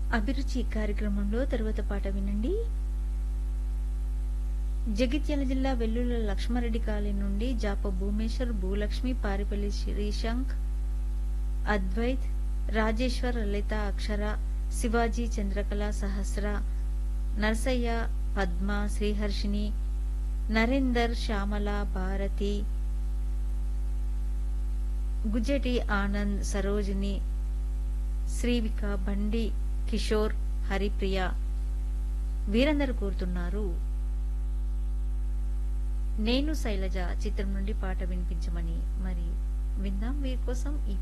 అభిరుచి కార్యక్రమంలో తరువాత పాట వినండి జగిత్యాల జిల్లా వెల్లుల లక్ష్మారెడ్డి కాలనీ నుండి జాప భూమేశ్వర్ భూలక్ష్మి పారిపల్లి శ్రీశంక్ అద్వైత్ రాజేశ్వర్ లలిత అక్షర శివాజీ చంద్రకళ సహస్ర నర్సయ్య పద్మ శ్రీహర్షిని నరేందర్ శ్యామల భారతి గుజ్జటి ఆనంద్ సరోజిని శ్రీవిక బండి కిషోర్ హరిప్రియ వీరందరూ కోరుతున్నారు నేను శైలజ చిత్రం నుండి పాట వినిపించమని మరి విందాం వీరి కోసం ఈ